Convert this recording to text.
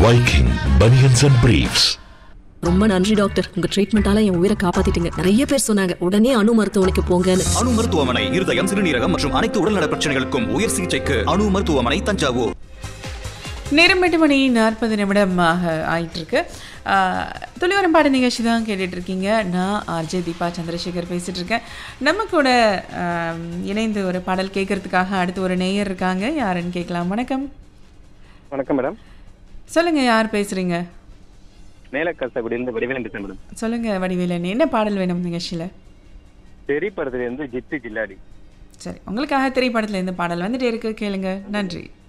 Viking Bunions and Briefs. ரொம்ப நன்றி doctor உங்க ட்ரீட்மெண்டால என் உயிரை காப்பாத்திட்டீங்க நிறைய பேர் சொன்னாங்க உடனே அணு மருத்துவமனைக்கு போங்கன்னு அணு மருத்துவமனை இருதயம் சிறுநீரகம் மற்றும் அனைத்து உடல்நல பிரச்சனைகளுக்கும் உயர் சிகிச்சைக்கு அணு மருத்துவமனை தஞ்சாவூர் நேரம் எட்டு மணி நாற்பது நிமிடம் ஆக ஆயிட்டிருக்கு துளிவரம் பாட நிகழ்ச்சி தான் கேட்டுட்டு இருக்கீங்க நான் ஆர்ஜே தீபா சந்திரசேகர் பேசிட்டு இருக்கேன் நம்ம கூட ஆம், இணைந்து ஒரு பாடல் கேட்கறதுக்காக அடுத்து ஒரு நேயர் இருக்காங்க யாருன்னு கேட்கலாம் வணக்கம் வணக்கம் மேடம் சொல்லுங்க யார் பேசுறீங்க மேலக்கரசகுடியிலிருந்து வடிவேலன் பேசுறேன் மேடம் சொல்லுங்க வடிவேலன் என்ன பாடல் வேணும் நிகழ்ச்சியில் தெரி படத்துல இருந்து ஜித்து ஜில்லாடி சரி உங்களுக்காக திரைப்படத்தில் இந்த பாடல் வந்துட்டே இருக்கு கேளுங்க நன்றி